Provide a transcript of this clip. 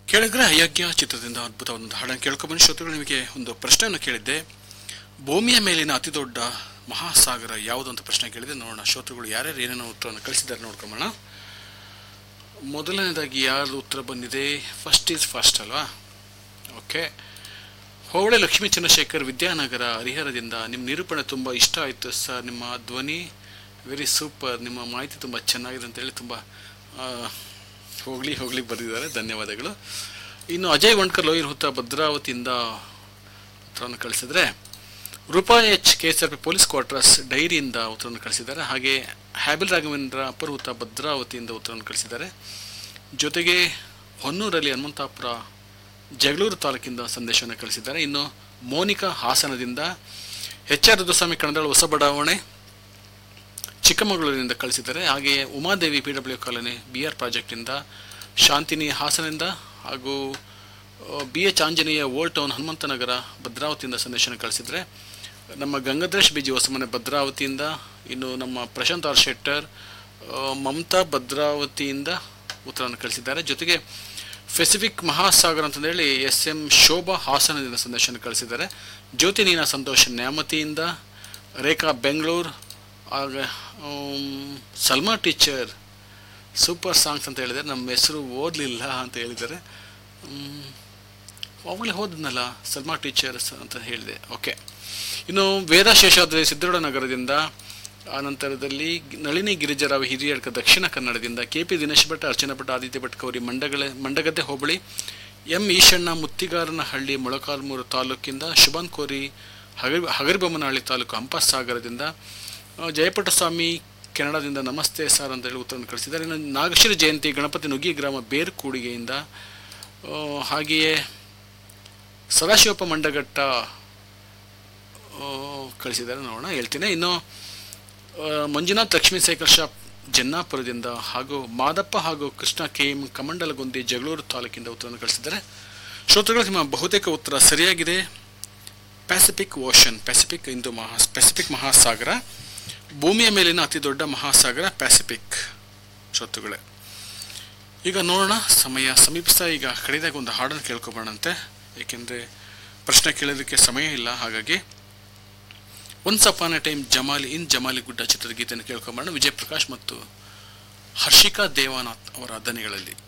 ಕೇಳಿದ್ರೆ ಅಯೋಗ್ಯ ಚಿತ್ರದಿಂದ ಅದ್ಭುತ ಒಂದು ಹಾಡನ್ನು ಕೇಳ್ಕೊಬಂದು ಶ್ರೋತೃಗಳು ನಿಮಗೆ ಒಂದು ಪ್ರಶ್ನೆಯನ್ನು ಕೇಳಿದ್ದೆ ಭೂಮಿಯ ಮೇಲಿನ ಅತಿ ದೊಡ್ಡ ಮಹಾಸಾಗರ ಯಾವುದು ಅಂತ ಪ್ರಶ್ನೆ ಕೇಳಿದೆ ನೋಡೋಣ ಶ್ರೋತೃಗಳು ಯಾರ್ಯಾರು ಏನೇನೋ ಉತ್ತರವನ್ನು ಕಳಿಸಿದ್ದಾರೆ ನೋಡ್ಕೊಂಬೋಣ ಮೊದಲನೇದಾಗಿ ಯಾರು ಉತ್ತರ ಬಂದಿದೆ ಫಸ್ಟ್ ಈಸ್ ಫಸ್ಟ್ ಅಲ್ವಾ ಓಕೆ ಹೋಬಳೆ ಲಕ್ಷ್ಮೀ ಚಂದ್ರಶೇಖರ್ ವಿದ್ಯಾನಗರ ಹರಿಹರದಿಂದ ನಿಮ್ಮ ನಿರೂಪಣೆ ತುಂಬ ಇಷ್ಟ ಆಯಿತು ಸರ್ ನಿಮ್ಮ ಧ್ವನಿ ವೆರಿ ಸೂಪರ್ ನಿಮ್ಮ ಮಾಹಿತಿ ತುಂಬ ಚೆನ್ನಾಗಿದೆ ಅಂತೇಳಿ ತುಂಬ ಆ, ಹೋಗ್ಲಿ ಹೋಗ್ಲಿ ಬರೆದಿದ್ದಾರೆ ಧನ್ಯವಾದಗಳು ಇನ್ನು ಅಜಯ್ ವಣ್ಕರ್ ಲೋಯಿರ್ ಹುತ್ತ ಭದ್ರಾವತಿಯಿಂದ ಉತ್ತರವನ್ನು ಕಳಿಸಿದ್ರೆ Roopa H K S R P police quarters ಡೈರಿಯಿಂದ ಉತ್ತರವನ್ನು ಕಳಿಸಿದ್ದಾರೆ ಹಾಗೆ ಹ್ಯಾಬಿಲ್ ರಾಘವೇಂದ್ರ ಅಪ್ಪರ್ ಹುತ್ತ ಭದ್ರಾವತಿಯಿಂದ ಉತ್ತರವನ್ನು ಕಳಿಸಿದ್ದಾರೆ ಜೊತೆಗೆ ಹೊನ್ನೂರಲ್ಲಿ ಹನುಮಂತಾಪುರ ಜಗಳೂರು ತಾಲೂಕಿಂದ ಸಂದೇಶವನ್ನು ಕಳಿಸಿದ್ದಾರೆ ಇನ್ನು ಮೋನಿಕಾ ಹಾಸನದಿಂದ ಎಚ್ ಆರ್ ರುದ್ರಸ್ವಾಮಿ ಕಣದಾಳ ಹೊಸ ಬಡಾವಣೆ ಚಿಕ್ಕಮಗಳೂರಿನಿಂದ ಕಳಿಸಿದ್ದಾರೆ ಹಾಗೆಯೇ Umadevi P W colony B R ಪ್ರಾಜೆಕ್ಟಿಂದ ಶಾಂತಿನಿ ಹಾಸನದಿಂದ ಹಾಗೂ B H Anjaneya old town Hanumanthanagar ಭದ್ರಾವತಿಯಿಂದ ಸಂದೇಶನ ಕಳಿಸಿದರೆ ನಮ್ಮ ಗಂಗಾಧರೇಶ್ ಬಿಜಿ ಹೊಸಮನೆ ಭದ್ರಾವತಿಯಿಂದ ಇನ್ನು ನಮ್ಮ ಪ್ರಶಾಂತ್ ಆರ್ ಶೆಟ್ಟರ್ ಆ, ಮಮತಾ ಭದ್ರಾವತಿಯಿಂದ ಉತ್ತರವನ್ನು ಕಳಿಸಿದ್ದಾರೆ ಜೊತೆಗೆ ಪೆಸಿಫಿಕ್ ಮಹಾಸಾಗರ ಅಂತಂದೇಳಿ ಎಸ್ ಎಂ ಶೋಭಾ ಹಾಸನದಿಂದ ಸಂದೇಶನ ಕಳಿಸಿದ್ದಾರೆ ಜ್ಯೋತಿ ನೀನಾ ಸಂತೋಷ್ ನ್ಯಾಮತಿಯಿಂದ ರೇಖಾ ಬೆಂಗಳೂರು ಆಗ ಆಮ್, ಸಲ್ಮಾ ಟೀಚರ್ ಸೂಪರ್ ಸಾಂಗ್ಸ್ ಅಂತ ಹೇಳಿದ್ದಾರೆ ನಮ್ಮ ಹೆಸರು ಓದಲಿಲ್ಲ ಅಂತ ಹೇಳಿದ್ದಾರೆ ಮ್, ಅವಾಗಲೇ ಹೋದ್ನಲ್ಲ ಸಲ್ಮಾ ಟೀಚರ್ಸ್ ಅಂತ ಹೇಳಿದೆ ಓಕೆ ಇನ್ನು ವೇದ ಶೇಷಾದ್ರಿ ಸಿದ್ದಗೌಡ ನಗರದಿಂದ ಆನಂತರದಲ್ಲಿ ನಳಿನಿ ಗಿರಿಜರಾವ್ ಹಿರಿಯಡ್ಕ ದಕ್ಷಿಣ ಕನ್ನಡದಿಂದ ಕೆ ಪಿ ದಿನೇಶ್ ಭಟ್ ಅರ್ಚನಾ ಭಟ್ ಆದಿತ್ಯ ಭಟ್ ಕೌರಿ ಮಂಡಗಳೆ ಮಂಡಗದ್ದೆ ಹೋಬಳಿ ಎಂ ಈಶಣ್ಣ ಮುತ್ತಿಗಾರನಹಳ್ಳಿ ಮೊಳಕಾಲ್ಮೂರು ತಾಲೂಕಿಂದ ಶುಭನ್ ಕೋರಿ ಹಗರಿ ಹಗರಿಬೊಮ್ಮನಹಳ್ಳಿ ತಾಲೂಕು ಹಂಪಸಾಗರದಿಂದ ಆ, ಜಯಪುಟ್ಟಸ್ವಾಮಿ ಕೆನಡಾದಿಂದ ನಮಸ್ತೆ ಸರ್ ಅಂತ ಹೇಳಿ ಉತ್ತರವನ್ನು ಕಳಿಸಿದ್ದಾರೆ ಇನ್ನು ನಾಗಶ್ರೀ ಜಯಂತಿ ಗಣಪತಿ ನುಗ್ಗಿ ಗ್ರಾಮ ಬೇರ್ಕೂಡಿಗೆಯಿಂದ ಆ, ಹಾಗೆಯೇ ಸದಾಶಿವಪ್ಪ ಮಂಡಗಟ್ಟ ಆ, ಕಳಿಸಿದ್ದಾರೆ ನೋಡೋಣ ಹೇಳ್ತೀನಿ ಇನ್ನು ಆ, ಮಂಜುನಾಥ್ ಲಕ್ಷ್ಮೀ ಸೈಕಲ್ ಶಾಪ್ ಜನ್ನಾಪುರದಿಂದ ಹಾಗೂ ಮಾದಪ್ಪ ಹಾಗೂ ಕೃಷ್ಣ ಕೆ ಎಂ ಕಮಂಡಲಗುಂದಿ ಜಗಳೂರು ತಾಲೂಕಿಂದ ಉತ್ತರವನ್ನು ಕಳಿಸಿದ್ದಾರೆ ಶ್ರೋತೃಗಳು ನಿಮ್ಮ ಬಹುತೇಕ ಉತ್ತರ ಸರಿಯಾಗಿದೆ ಪ್ಯಾಸಿಫಿಕ್ ಓಷನ್ ಪ್ಯಾಸಿಫಿಕ್ ಇಂದು ಮಹಾ ಪ್ಯಾಸಿಫಿಕ್ ಮಹಾಸಾಗರ ಭೂಮಿಯ ಮೇಲಿನ ಅತಿ ದೊಡ್ಡ ಮಹಾಸಾಗರ ಪ್ಯಾಸಿಫಿಕ್ ಶ್ರೋತೃಗಳೇ ಈಗ ನೋಡೋಣ ಸಮಯ ಸಮೀಪಿಸ್ತಾ ಈಗ ಕಡೆದಾಗ ಒಂದು ಹಾಡನ್ನು ಕೇಳ್ಕೊಬೋಣಂತೆ ಏಕೆಂದರೆ ಪ್ರಶ್ನೆ ಕೇಳೋದಕ್ಕೆ ಸಮಯ ಇಲ್ಲ ಹಾಗಾಗಿ once upon a time Jamali in Jamaligudda ಚಿತ್ರದ ಗೀತೆಯನ್ನು ಕೇಳ್ಕೊಂಬೋಣ ವಿಜಯ್ ಪ್ರಕಾಶ್ ಮತ್ತು ಹರ್ಷಿಕಾ ದೇವಾನಾಥ್ ಅವರ ದನಿಗಳಲ್ಲಿ